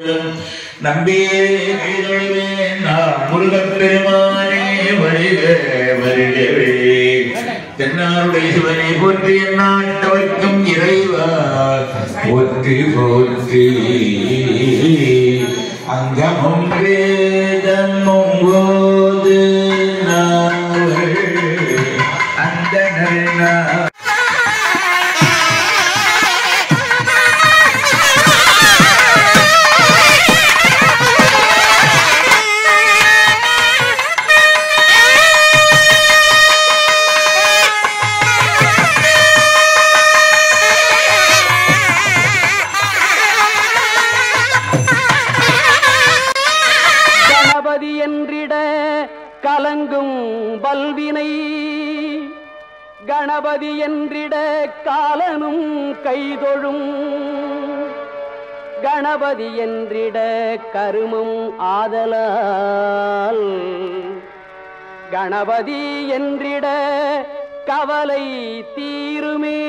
நம்பியே கைதொழுவேன் நான் முருகப் பெருமானே வருக வருகவே தென்னாருடைய சிவனை போற்றி எந்நாட்டவர்க்கும் இறைவா போற்றி போற்றி அங்கமும் வேதமும் போது நாவல் அந்த கணபதி என்றிட கலங்கும் பல்வினை கணபதி என்றிட காலனும் கைதொழும் கணபதி என்றிட கருமம் ஆதலால் கணபதி என்றிட கவலை தீருமே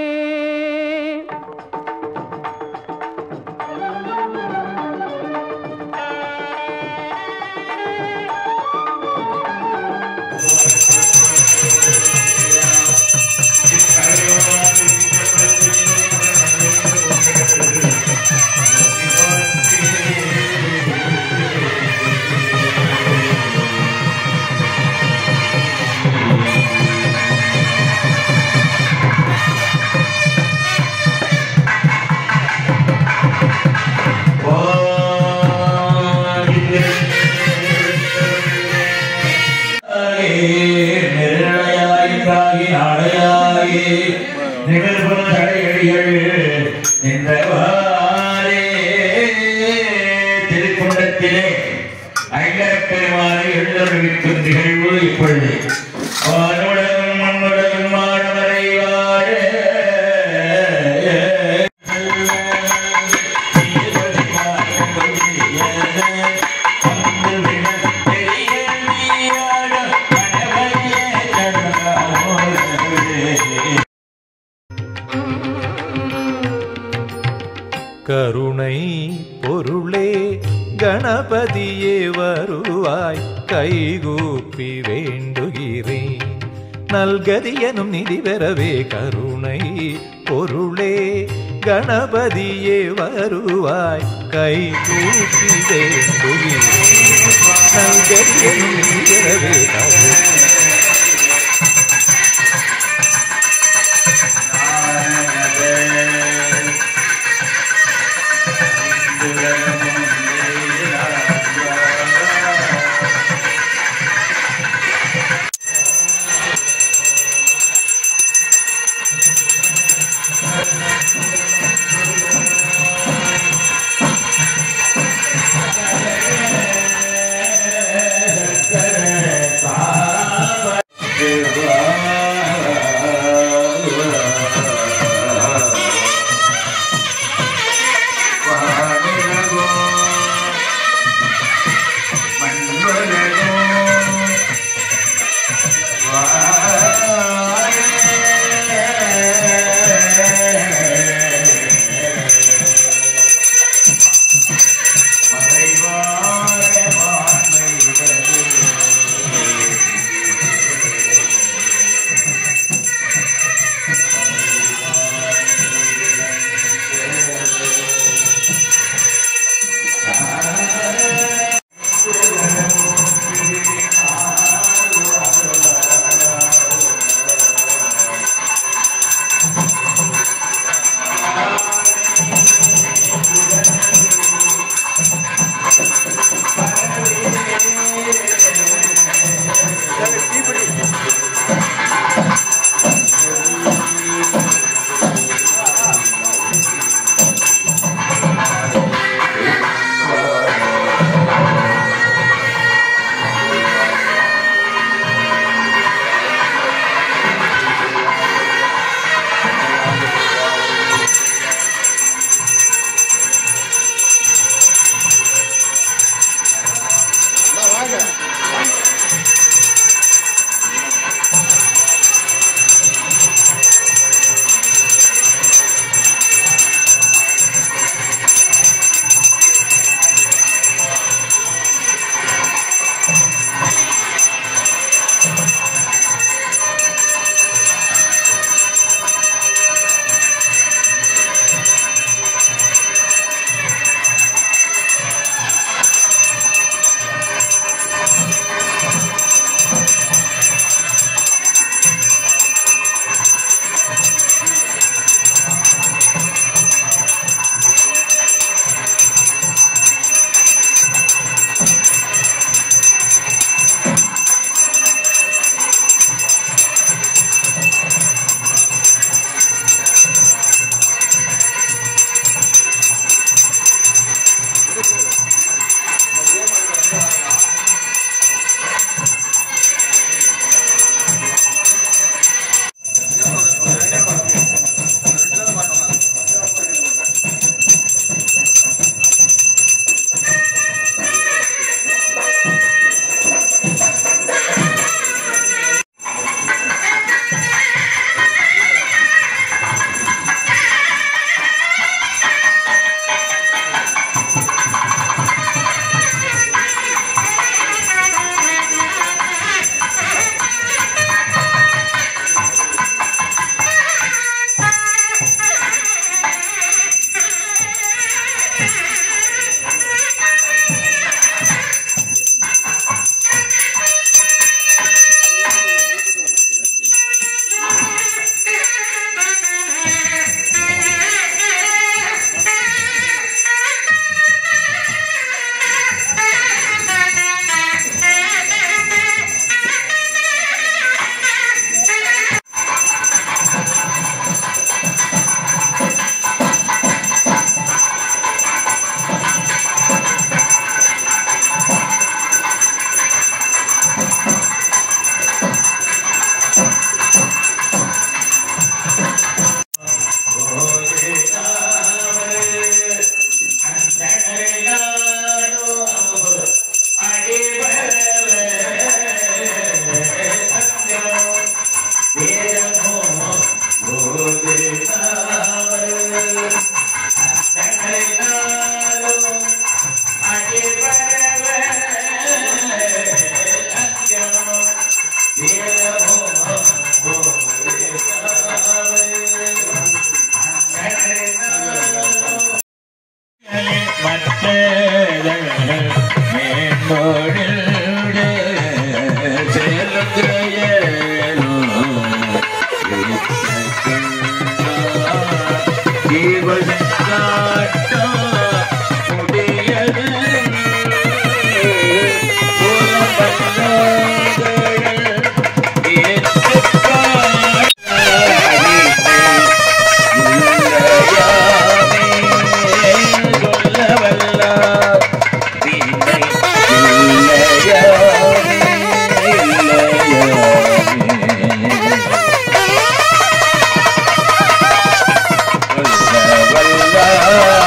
திருக்குண்டத்திலே ஐங்கரப்பெருமானை எழுந்தருவிக்கும் நிகழ்வு இப்பொழுது வானுலகம் மண்ணுலகம் மாணவரை வாழ கருணை பொருளே கணபதியே வருவாய் கைகூப்பி வேண்டுகிறேன் நல்கதி எனும் நிதி பெறவே கருணை பொருளே கணபதியே வருவாய் கைகூப்பி வேண்டுகிறேன் நல்கதி எனும் நிதி பெறவே கருணை ஆ வல்ல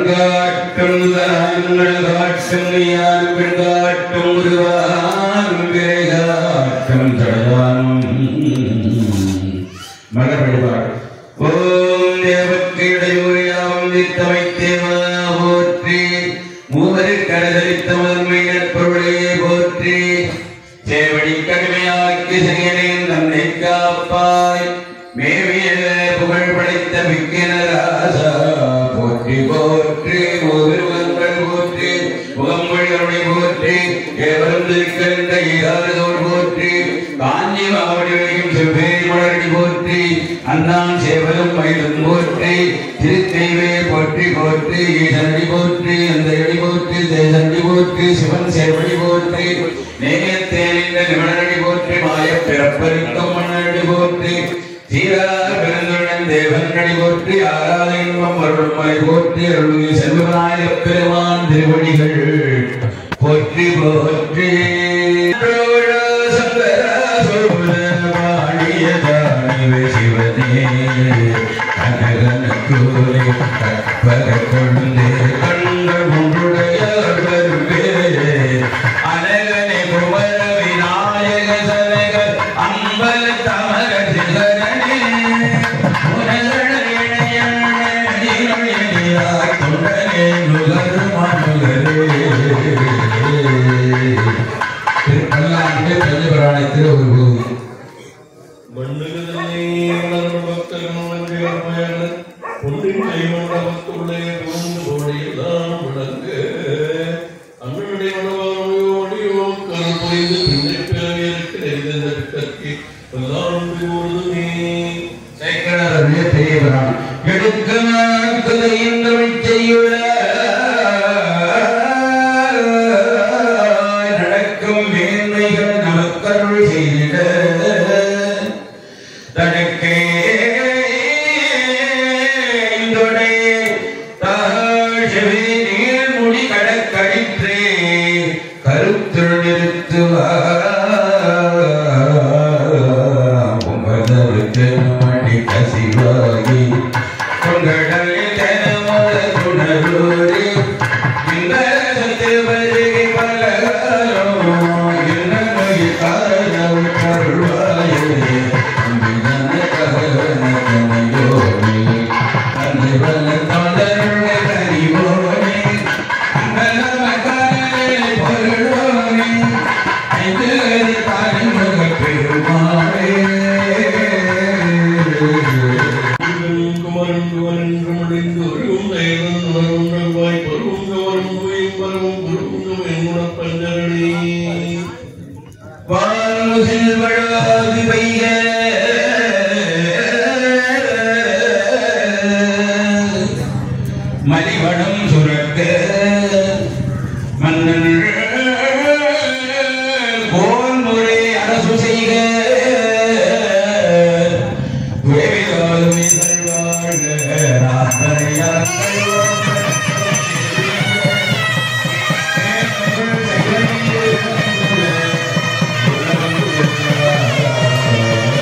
காட்டும் தாங்கள் காட்டும் யான் காட்டும் உருவான் காட்டும் மலர்வழிபாடு ஓம் தேவக்கு இடையூறியாம் நித்தமை தேவா போற்றி மூவரு கடலித்த முதன்மையினர் பொருளே போற்றி சேவடி கடுமையாக்கி செய்யனேன் நம்மை காப்பாய் மேவிய புகழ் படைத்த மிக்கினராசா போற்றி போற்றி முருகங்கள் போற்றி முகமொழிகளுடைய போற்றி ஏவரும் திருக்கின்ற ஈராதோர் போற்றி காஞ்சி மாவடி வைக்கும் செவ்வேரி மலரடி போற்றி அண்ணான் சேவலும் மயிலும் போற்றி திருத்தெய்வே போற்றி போற்றி ஈசனடி போற்றி அந்த எடி போற்றி தேசண்டி போற்றி சிவன் சேவடி போற்றி நேயத்தேனிந்த நிமலனடி போற்றி மாய பிறப்பருக்கும் மன்னடி போற்றி சீரார் பெருந்துடன் தேவன்கடி போற்றி ஆராத இன்பம் அருள்மலை போற்றி அருள்மிகு செல்வநாயக பெருமான் திருவடிகள் போற்றி போற்றி சங்கரா சொல்ல வாழியதானிவே சிவனே கனகனக்கூரை கற்பக கொண்டே கண்கள் ஒன்றுடையார் கருவே அனகனை குமர விநாயக சனக அம்பல தமர சிகரனே உனதன இணையன நீரொழியார் கொண்டனே நுகரு மனுகரே திருப்பல்லாண்டு பஞ்சபுராணத்தில் ஒரு பகுதி மண்ணுகளே வளரும் பக்தரும் மஞ்சள் பொன்னின் கைமண்டபத்துள்ளே புகுந்து கோடையெல்லாம் விளங்க அண்ணனுடைய மனவாமையோடையோ கருப்புரிந்து பின்னை பிறவியருக்கு நெறிந்ததற்கு எல்லாம் கூறுதுமே சேக்கடாருடைய பெரிய புராணம் எடுக்கமான குதையின்றவை செய்யுள நடக்கும் மேன்மைகள் நமக்கருள் செய்திட தனக்கே இந்தொடை தாழ்வே நீர்முடி கடற்கடிற்றே கருத்துள் நிறுத்துவார் மணி கசிவாகி கொங்கடலில் தனமோத குணரூரி இந்த சத்து வருகை பலகாரம் என்ன நோய் காரணம் கருள்வாயே அம்பிதன ககன கனையோனே அன்பிவன தொண்டருளை கனிவோனே அங்கலம கனலே பொருளோனே ஐந்து கதி காணிமுக பெருமாளே குமரன் குமரன் அடைந்து ஒருவும் தயவன் உணர்வுங்கள் வாய் பருவுங்க வரும் புயும் பரவும் புருவுங்க என்னுட பஞ்சரணி வான்முகில் வழாது பெய்க மலிவடம் சுரக்க மன்னன் போன்முறை அரசு செய்க குறைவிலாதுமை வாழ்க ராமரையாக்கள் வாழ்க.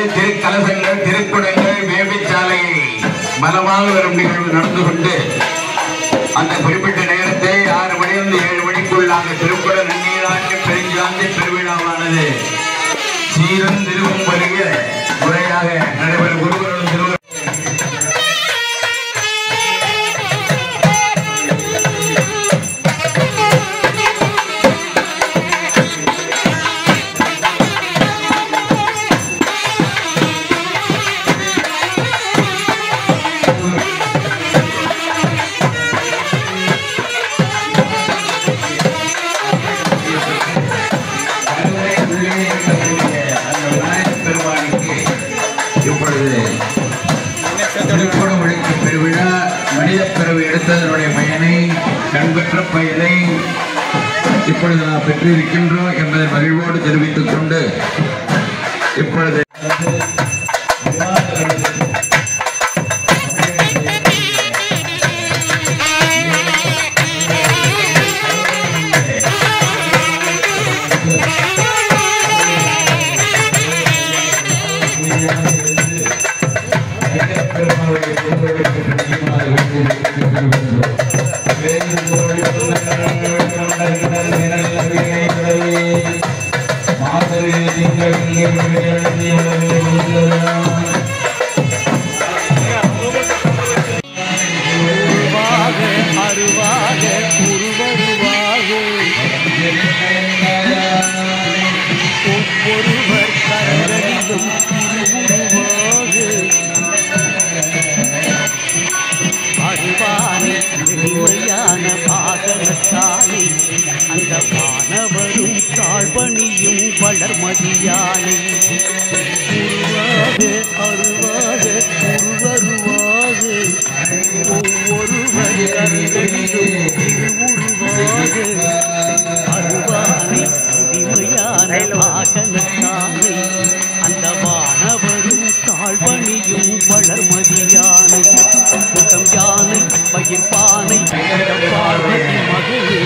திருக்கலசங்கள் திருக்குடங்கள் வேவிச்சாலையை பலமாக வரும் நிகழ்வு நடந்து கொண்டு அந்த குறிப்பிட்ட நேரத்தை ஆறு மணியிலிருந்து ஏழு மணிக்குள் அந்த திருக்குட நன்னீராட்டு பெருஞ்சாந்தி பெருவிழாவானது சீரும் திருவும் வருக முறையாக நடைபெறும் குருகுலம் திருவிழா கருவறை உள்ளே இருக்கக்கூடிய அந்த விநாயகப் பெருமானுக்கு இப்பொழுது திருக்குடம் ஒழிக்கும் பெருவிழா மனிதப் பிறவி எடுத்ததனுடைய பயனை கண்பெற்ற பயனை இப்பொழுது நாம் பெற்றிருக்கின்றோம் என்பதை மகிழ்வோடு தெரிவித்துக் கொண்டு இப்பொழுது உருவாக அருவாக உருவருவாக ஒவ்வொருவர் கரங்களிலும் திருவுருவாக அருவானை எளிமையான பாகனத்தானே அந்த வானவரும் தாழ்வணியும் வளர்மதியானை உருவாக அருவாக உருவருவாக ஒவ்வொருவர் கருங்களிலும் திருவுருவாக அருவானை உரிமையான வாகனத்தானை அந்த வானவரும் தாழ்வணியும் வளர்மதியானை முகம் யானை பயிர் பானை அந்த பார்வதி மகளே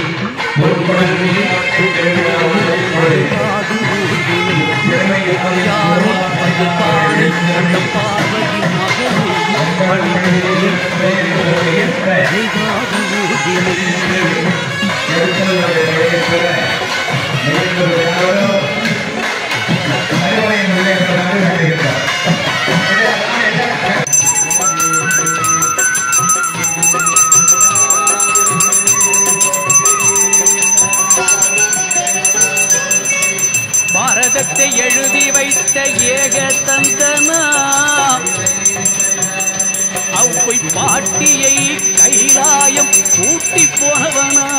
காது ஊர்தினை யானை பயிர் பானை அந்த பார்வதி மகளே காது ஊர்தினை பாரதத்தை எழுதி வைத்த ஏக தந்தனா அவ்வை பாட்டியை கைலாயம் கூட்டி போனவனா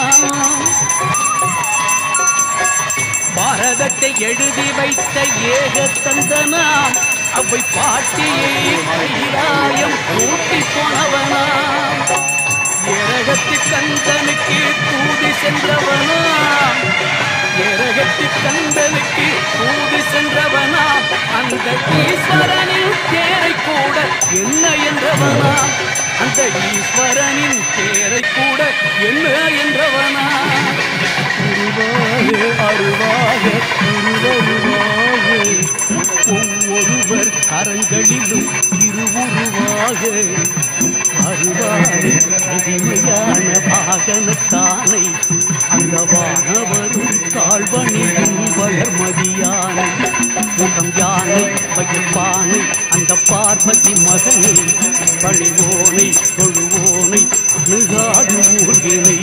பாரதத்தை எழுதி வைத்த ஏக தந்தனா அவ்வை பாட்டியை கைலாயம் கூட்டி போனவனா ஏரகத்து கந்தனுக்கு தூதி சென்றவனா ஏரகத்து கந்தனுக்கு தூதி சென்றவனா அந்த ஈஸ்வரனின் தேரை கூட என்ன என்றவனா அந்த ஈஸ்வரனின் தேரை கூட என்ன என்றவனா உருவாக அருவாக உருவருவாக ஒவ்வொருவர் கரங்களிலும் இருவுருவாக அருவானை எளிமையான வாகனத்தானை அந்த வானவரும் தாழ்வணியும் வளர்மதியானை முகம் யானை பகிர்வானை அந்த பார்வதி மகனை பணிவோனை தொழுவோனை அணுகாது ஊர்வினை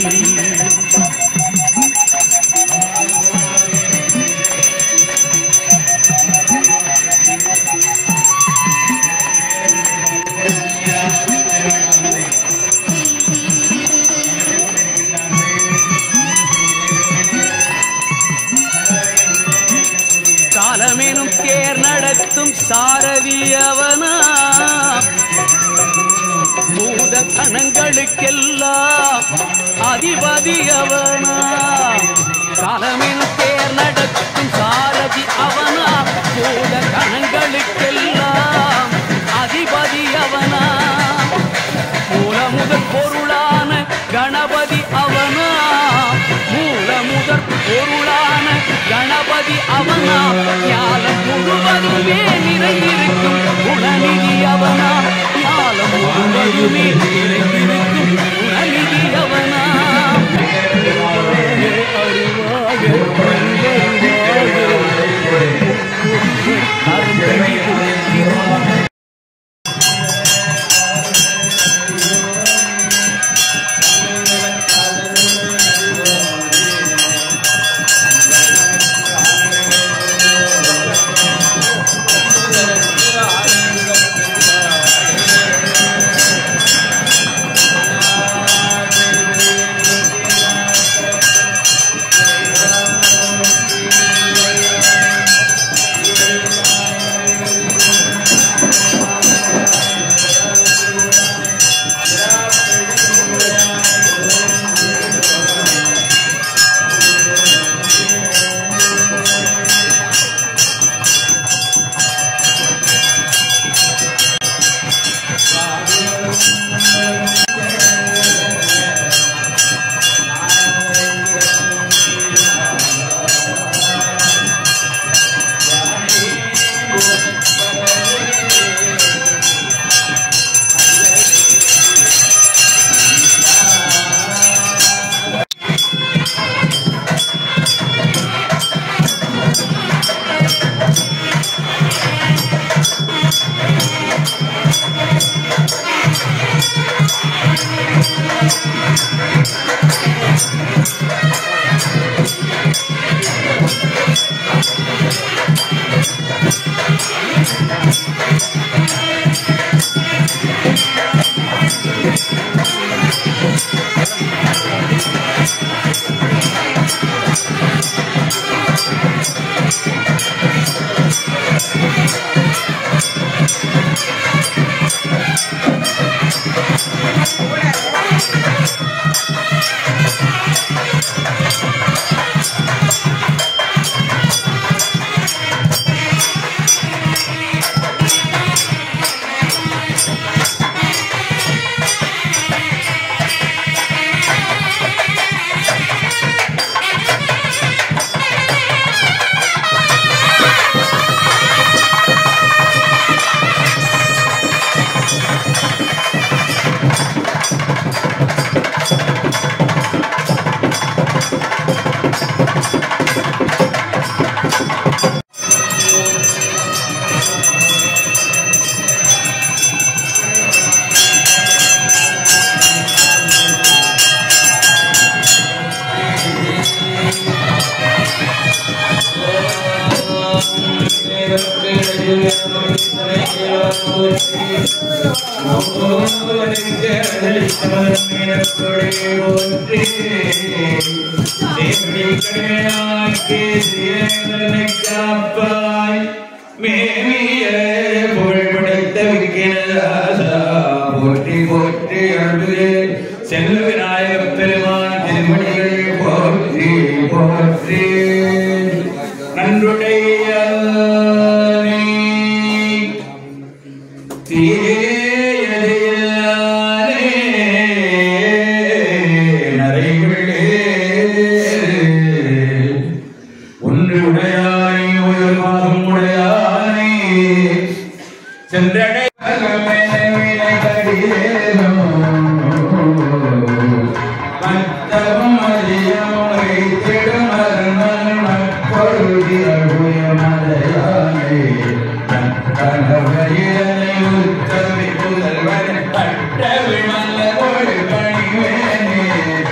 காலமெனும் தேர் நடத்தும் சாரதி அவனா பூத கணங்களுக்கெல்லாம் அதிபதி அவனா காலமெனும் தேர் நடத்தும் சாரதி அவனா பூத கணங்களுக்கெல்லாம் அதிபதி அவனா மூல முதற் பொருளான கணபதி அவனா மூல முதற் பொருளான கணபதி அவனா ஞானம் முழுவதுமே நிறைந்த என்றுமே நிலைத்திருக்கும் குணநிதியவனாம் போற்றி போற்றி அன்புலே செல்வ விநாயகப் பெருமான் திருமணிகள் போற்றி போற்றி நன்றுடைய தீயதில்லாதே நரைவிழே ஒன்று உடையாய் ஒரு மாதம் உடையாய் சென்றடை மத்தமும் அதிகம் வைத்திடும் அருணன் நற்பொழுதி அழுயமலையானே கணவரியனை உத்தமி புதல்வன் பட்ட விமல ஒரு பணிவேனே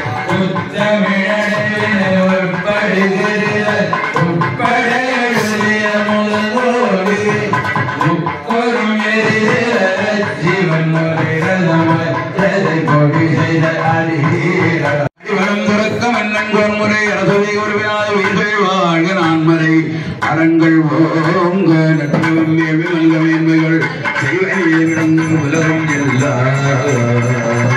உத்தமிழனை உட்படுகிற உட்பட எழுதிய முதலோடு முப்பொரும் எரிகிற ஜீவன் முறைகளை கொடி செய்த அறிகிற வளம் துறக்க மன்னன் கோன்முறை அரசுதை ஒருவனாய் உயிர்கள் வாழ்க நான்மறை அறங்கள் ஓங்க நட்பும் மேவி மல்க மேன்மைகள் செய்வனியே விளங்கும் உலகம் எல்லாம்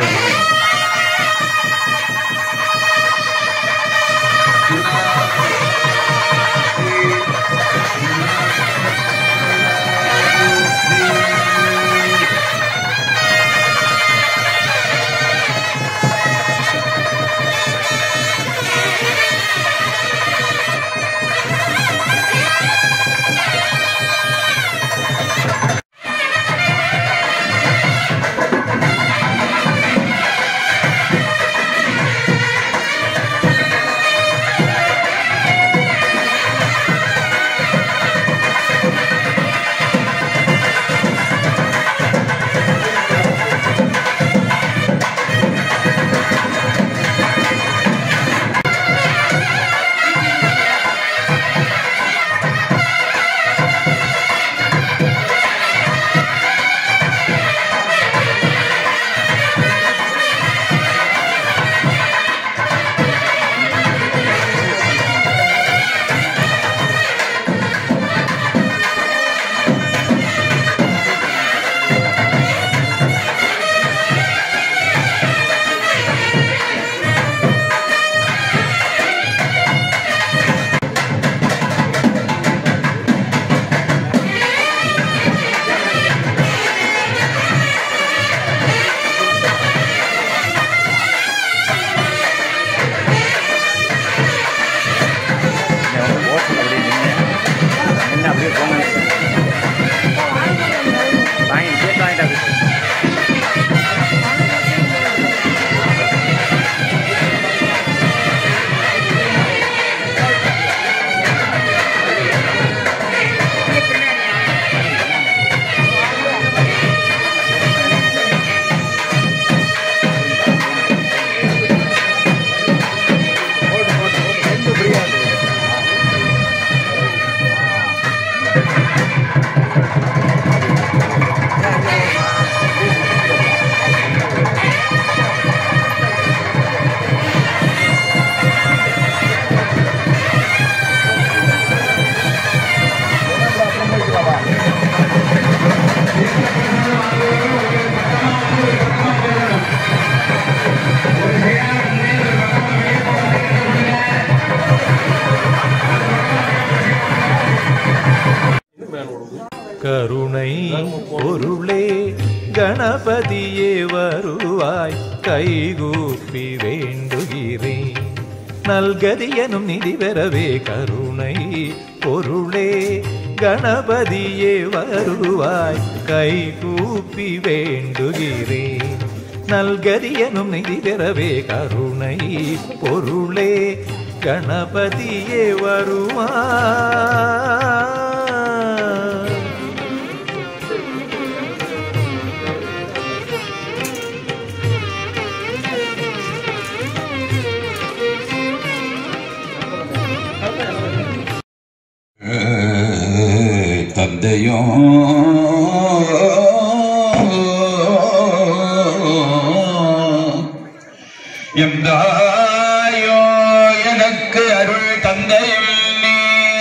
கருணை பொருளே கணபதியே வருவாய் கைகூப்பி வேண்டுகிறேன் நல்கதியனும் நிதி பெறவே கருணை பொருளே கணபதியே வருவாய் கைகூப்பி வேண்டுகிறேன் நல்கதியனும் நிதி பெறவே கருணை பொருளே கணபதியே வருவாய் தந்தையும் எந்தாயோ எனக்கு அருள் தந்தையும் நீ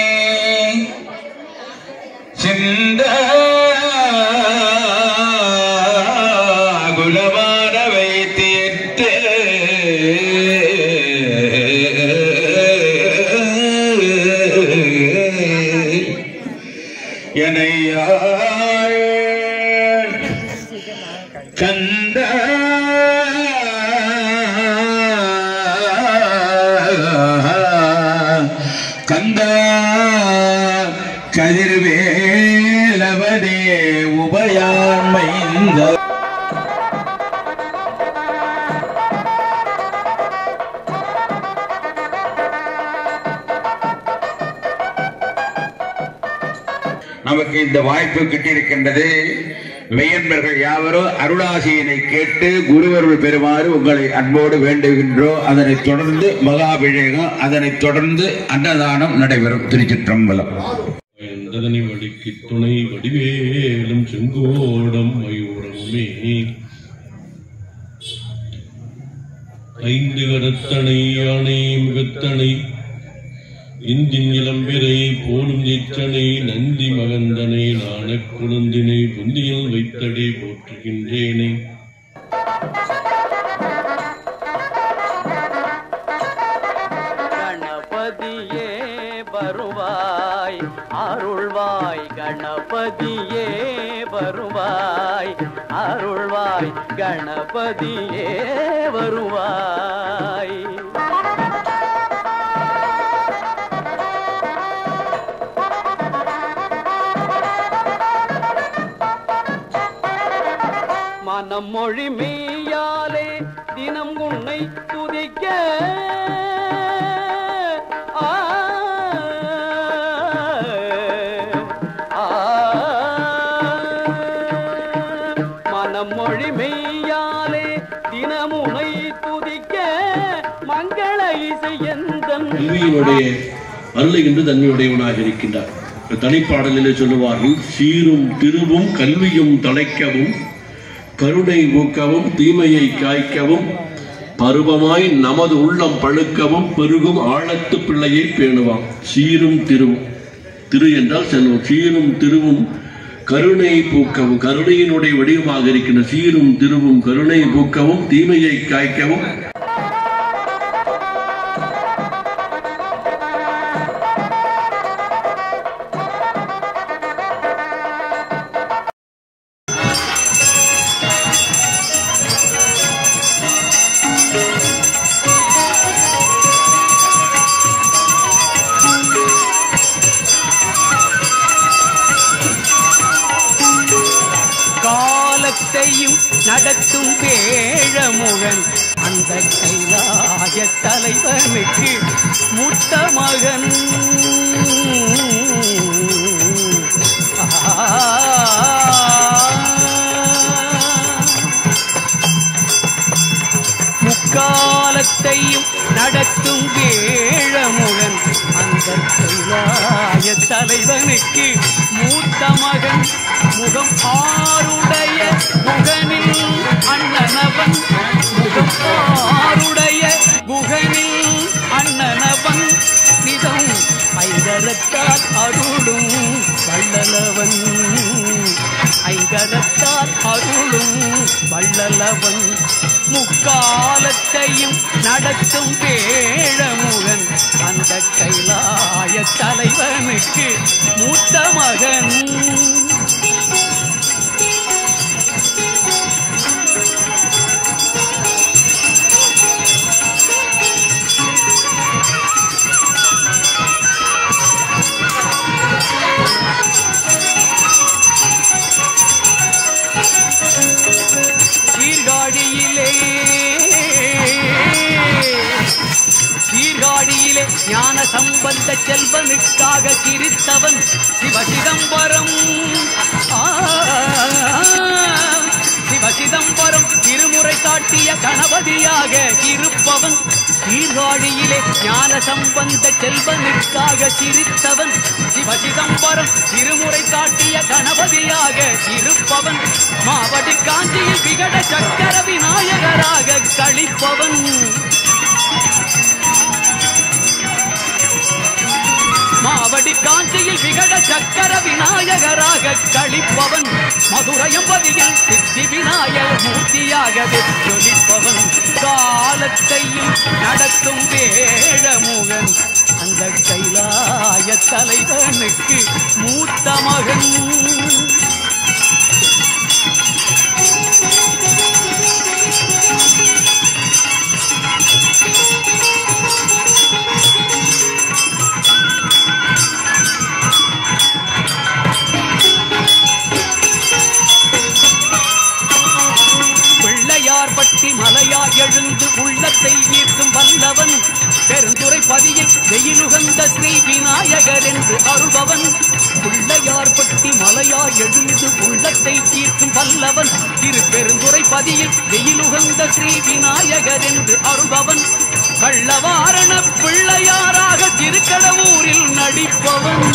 சிந்த குலமானவை தீர்த்து எனையாள் கந்த கந்த கதிர்வேலவனே உபயாண்மை இந்த நமக்கு இந்த வாய்ப்பு கிட்டிருக்கின்றது மெய்யன்பர்கள் யாவரும் அருளாசியினை கேட்டு குருவருள் பெறுமாறு உங்களை அன்போடு வேண்டுகின்றோம் அதனைத் தொடர்ந்து மகாபிஷேகம் அதனைத் தொடர்ந்து அன்னதானம் நடைபெறும் திருச்சிற்றம்பலம் எந்ததனை வழிக்கு துணை வடிவேலும் செங்கோடம் மயூரமுமே ஐந்து கரத்தனை யானை முகத்தனை இந்தின் இளம்பிரை போலும் எச்சனை நந்தி மகந்தனை நாணக் குழந்தினை புந்தியில் வைத்தடி போற்றுகின்றேனே கணபதியே வருவாய் அருள்வாய் கணபதியே வருவாய் அருள்வாய் கணபதியே வருவாய் மனம் மொழி மெய்யாலே தினம் உன்னை துதிக்க ஆ, ஆ, மனம் மொழி மெய்யாலே தினம் உன்னை துதிக்க மங்கள இசை எந்தன் கல்வியினுடைய அல்ல என்று தன்மையுடையவனாக இருக்கின்றார் இந்த தனிப்பாடலிலே சொல்லுவார்கள் சீரும் திருவும் கல்வியும் தலைக்கவும் கருணை ஊக்கவும் தீமையை காய்க்கவும் பருவமாய் நமது உள்ளம் பழுக்கவும் பெருகும் ஆழத்து பிள்ளையை பேணுவான் சீரும் திருவும் திரு என்றால் செல்வம் சீரும் திருவும் கருணை பூக்கவும் கருணையினுடைய வடிவமாக இருக்கின்ற சீரும் திருவும் கருணை பூக்கவும் தீமையை காய்க்கவும் காலத்தையும் நடத்தும் பேழமுகன் அந்த கைலாய தலைவனுக்கு முத்த மகன் ஆ முக்காலத்தையும் நடத்தும் வேழமுகன் அந்த கைலாய தலைவனுக்கு மூத்த மகன் முகம் ஆருடைய முகனில் அண்ணனவன் முகம் ஆருடைய குகனில் அண்ணனவன் நிதம் ஐதரத்தால் அருளும் வள்ளலவன் ஐங்கரத்தால் அருளும் வள்ளலவன் முக்காலத்தையும் நடத்தும் பேழமுகன் அந்த கைலாய தலைவனுக்கு மூத்த மகன் சம்பந்த செல்வனுக்காக சிரித்தவன் சிவசிதம்பரம் திருமுறை காட்டிய கணபதியாக இருப்பவன் மாவடி காஞ்சியில் விகட சக்கர விநாயகராக கழிப்பவன் மாவடி காஞ்சியில் விகட சக்கர விநாயகராக கழிப்பவன் மதுரையம்பதியில் சித்தி விநாயகர் மூர்த்தியாகவே ஜொலிப்பவன் காலத்தையும் நடத்தும் வேழமுகன் அந்த கைலாய தலைவனுக்கு மூத்த மகன் பிள்ளையார் பட்டி மலையார் எழுந்து உள்ளத்தை ஈர்க்கும் வல்லவன் பெருந்துரை பதியில் வெயிலுகந்த ஸ்ரீ விநாயகர் என்று அருள்பவன் பிள்ளையார் பட்டி மலையார் எழுந்து உள்ளத்தை ஈர்க்கும் வல்லவன் திரு பெருந்துரை பதியில் வெயிலுகந்த ஸ்ரீ விநாயகர் என்று அருள்பவன் கள்ளவாரண பிள்ளையாராக திருக்கடவூரில் நடிப்பவன்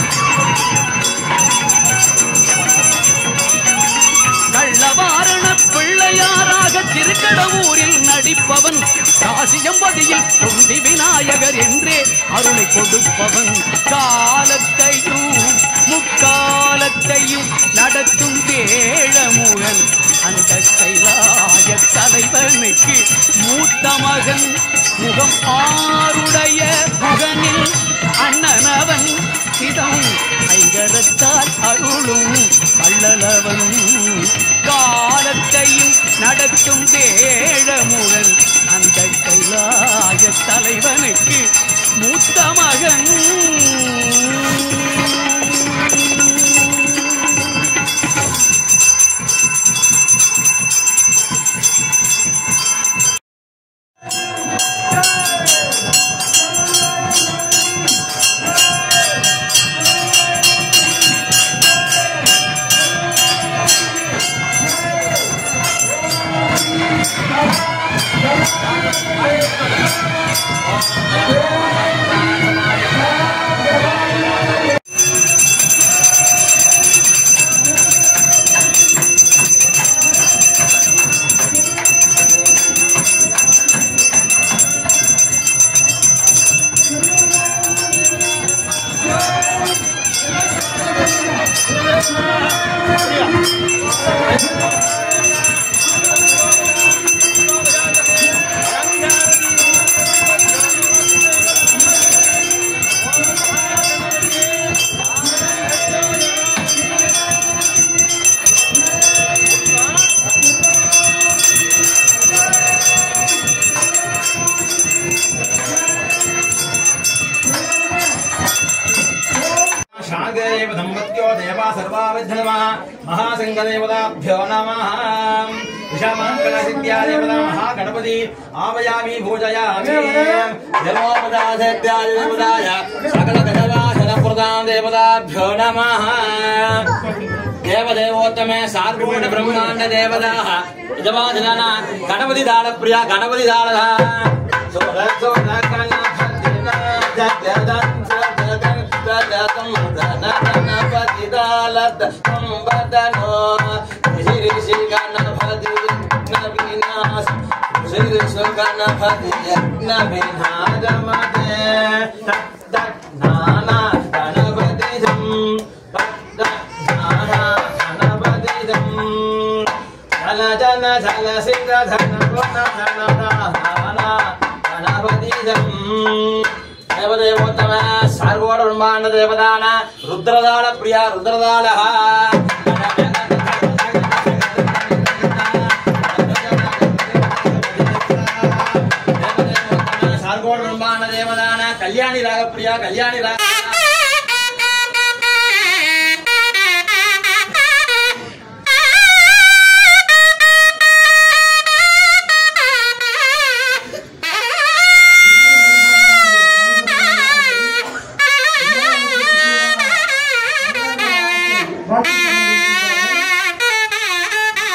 கள்ளவாரண பிள்ளையாராக திருக்கடவூரில் நடிப்பவன் காசியம்பதியில் தொண்டி விநாயகர் என்றே அருளை கொடுப்பவன் காலத்தையும் முக்காலத்தையும் நடத்தும் வேழமுகன் அந்த கைலாய தலைவனுக்கு மூத்த மகன் முகம் ஆருடைய முகனில் அண்ணனவன் சிதம் ஐங்கரத்தால் அருளும் கள்ளலவன் காலத்தையும் நடத்தும் வேழமுகன் அந்த கைலாய தலைவனுக்கு மூத்த மகன் शागेव दम्पत्यो देवा सर्वा विद्यमा महासङ्गदेवताभ्यो नमः विषमाङ्कलसिद्ध्या देवता महागणपति आवयामि पूजयामि देवोपदासेभ्याय देवताय सकलगजवासनप्रदां देवताभ्यो नमः देवदेवोत्तमे सार्वूढ ब्रह्माण्ड देवताः यजमानना गणपति दानप्रिया गणपति दानः జన జల సింగ ధన గుణ ధన ధన గణపతిజం దేవదేవోత్తమ సర్వోడ బ్రహ్మాండ దేవదాన రుద్రదాళ ప్రియ రుద్రదాళ సర్వోడ బ్రహ్మాండ దేవదాన కళ్యాణి రాగ ప్రియ కళ్యాణి రాగ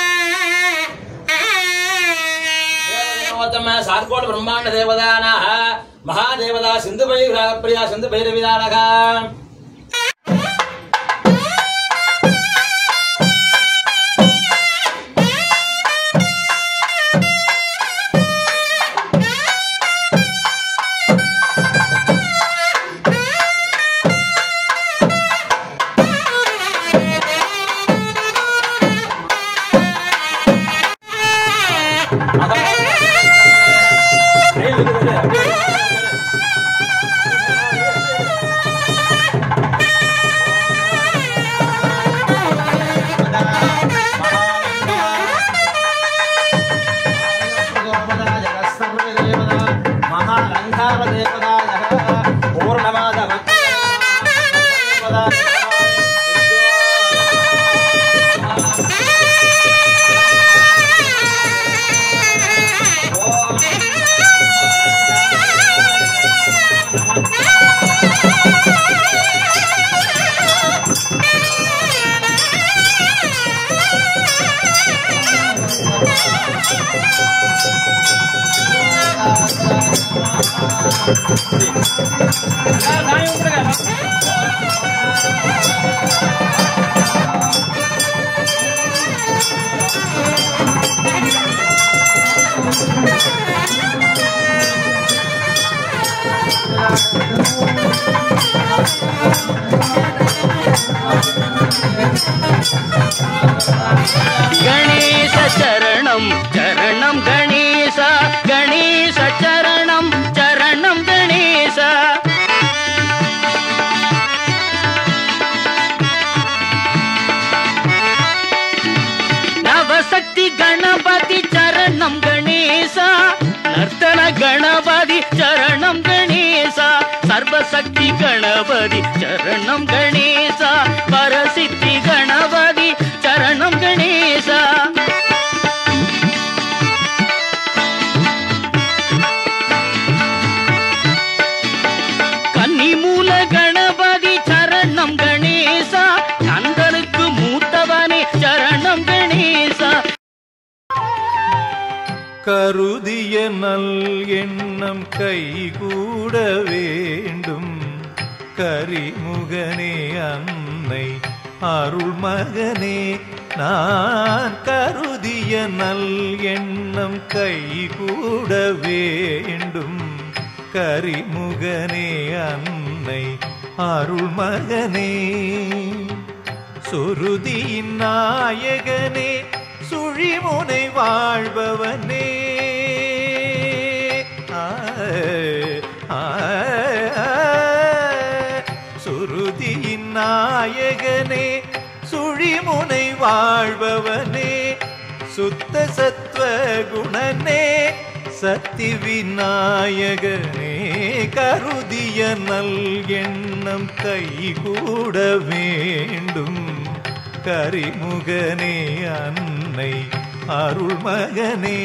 దేవదేవోత్తమ సార్కోట బ్రహ్మాండ దేవదాన மகாதேவதா சிந்து பிரியா சிந்து பைரவிதானகா ಗಣೇಶ ಚರಣಂ ಚರಣಂ ಗಣೇಶ ಗಣೇಶ ಚರಣಂ ಚರಣಂ ಗಣೇಶ ನವಶಕ್ತಿ ಗಣಪತಿ ಚರಣಂ ಗಣೇಶ ನರ್ತನ ಗಣಪತಿ ಚರಣಂ ಗಣೇಶ ಸರ್ವಶಕ್ತಿ ಗಣಪತಿ ಚರಣಂ ಗಣೇಶ ಪರಸಿದ್ಧಿ ಗಣಪತಿ ಚರಣಂ ಗಣೇಶ கன்னிமூல கணபதி சரணம் கணேசா கந்தனுக்கு மூத்தவனே சரணம் கணேசா கருதிய நல் எண்ணம் கைகூட வேண்டும் கரிமுகனே அன்னை அருள்மகனே நான் கருதிய நல் எண்ணம் கைகூட வேண்டும் கரிமுகனே அன்னை அருள்மகனே சுருதியின் நாயகனே சுழிமுனை வாழ்பவனே ஆ, ஆ, ஆ. சுருதியின் நாயகனே சுழிமுனை வாழ்பவனே சுத்த சத்வ குணனே சக்தி விநாயகனே கருதிய நல் எண்ணம் கைகூட வேண்டும் கரிமுகனே அன்னை அருள்மகனே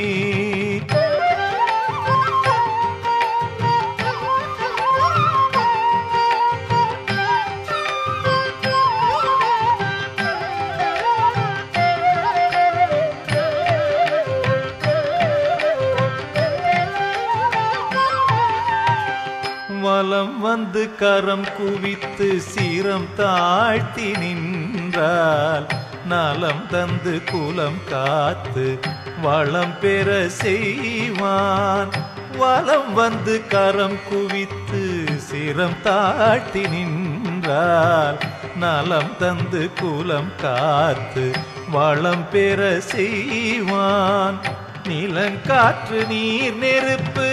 வலம் வந்து கரம் குவித்து சீரம் தாழ்த்தி நின்றால் நலம் தந்து குலம் காத்து வளம் பெற செய்வான் வலம் வந்து கரம் குவித்து சிரம் தாழ்த்தி நின்றால் நலம் தந்து குலம் காத்து வளம் பெற செய்வான் நிலங்காற்று நீர் நெருப்பு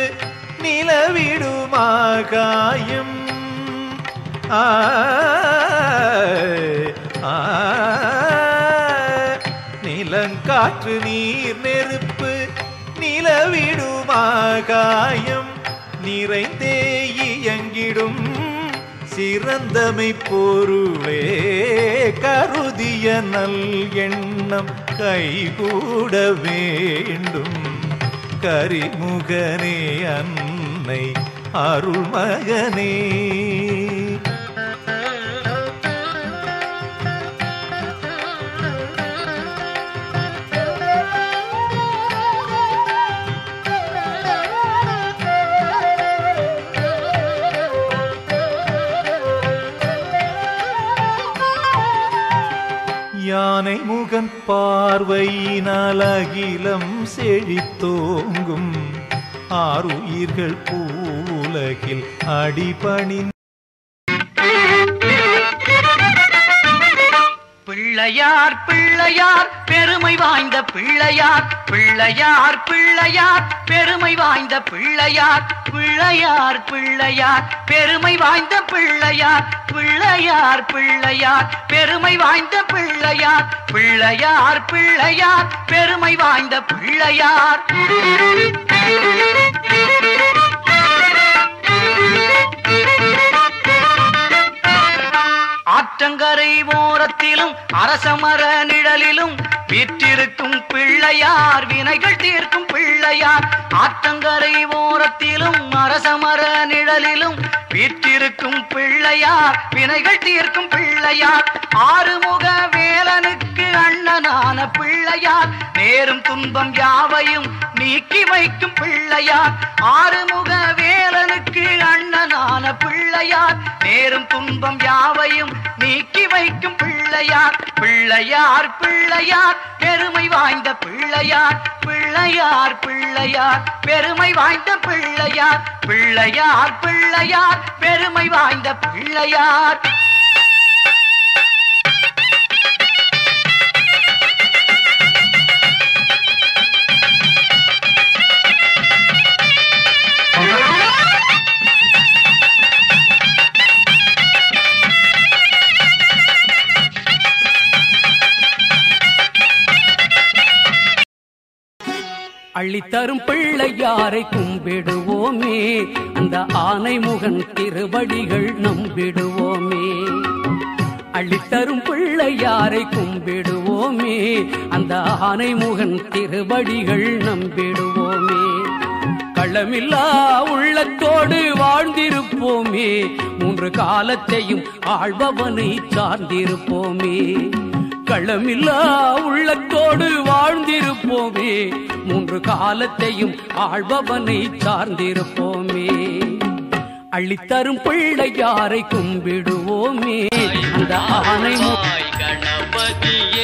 நிலவிடுமாகாயம் ஆ ஆ, நிலங்காற்று நீர் நெருப்பு நிலவிடுமாகாயம் நிறைந்தே இயங்கிடும் சிறந்தமை பொருளே கருதிய நல் எண்ணம் கைகூட வேண்டும் கரிமுகனே அன்னை அருள்மகனே ஆனை முகன் பார்வையினால் அகிலம் செழித்தோங்கும் ஆறுயிர்கள் பூலகில் அடிபணிந்து பிள்ளையார் பிள்ளையார் பெருமை வாய்ந்த பிள்ளையார் பிள்ளையார் பிள்ளையார் பெருமை வாய்ந்த பிள்ளையார் பிள்ளையார் பிள்ளையார் பெருமை வாய்ந்த பிள்ளையார் பிள்ளையார் பிள்ளையார் பெருமை வாய்ந்த பிள்ளையார் பிள்ளையார் பிள்ளையார் பெருமை வாய்ந்த பிள்ளையார் ஆற்றங்கரை ஓரத்திலும் அரசமர நிழலிலும் வீற்றிருக்கும் பிள்ளையார் வினைகள் தீர்க்கும் பிள்ளையார் ஆற்றங்கரை ஓரத்திலும் அரசமர நிழலிலும் வீற்றிருக்கும் பிள்ளையார் வினைகள் தீர்க்கும் பிள்ளையார் ஆறுமுக வேலனுக்கு அண்ணனான பிள்ளையார் நேரும் துன்பம் யாவையும் நீக்கி வைக்கும் பிள்ளையார் ஆறுமுக வேலனுக்கு அண்ணனான பிள்ளையார் நேரும் துன்பம் யாவையும் நீக்கி வைக்கும் பிள்ளையார் பிள்ளையார் பிள்ளையார் பெருமை வாய்ந்த பிள்ளையார் பிள்ளையார் பிள்ளையார் பெருமை வாய்ந்த பிள்ளையார் பிள்ளையார் பிள்ளையார் பெருமை வாய்ந்த பிள்ளையார் அள்ளித்தரும் பிள்ளையாரை கும்பிடுவோமே அந்த ஆனை முகன் திருவடிகள் நம்பிடுவோமே அள்ளித்தரும் பிள்ளையாரை கும்பிடுவோமே அந்த ஆனை முகன் திருவடிகள் நம்பிடுவோமே களமில்லா உள்ளத்தோடு வாழ்ந்திருப்போமே மூன்று காலத்தையும் ஆழ்பவனை சார்ந்திருப்போமே களமில்லா உள்ளத்தோடு வாழ்ந்திருப்போமே மூன்று காலத்தையும் ஆழ்பவனை சார்ந்திருப்போமே அள்ளித்தரும் பிள்ளையாரை கும்பிடுவோமே அந்த ஆனை மு- கணபதியே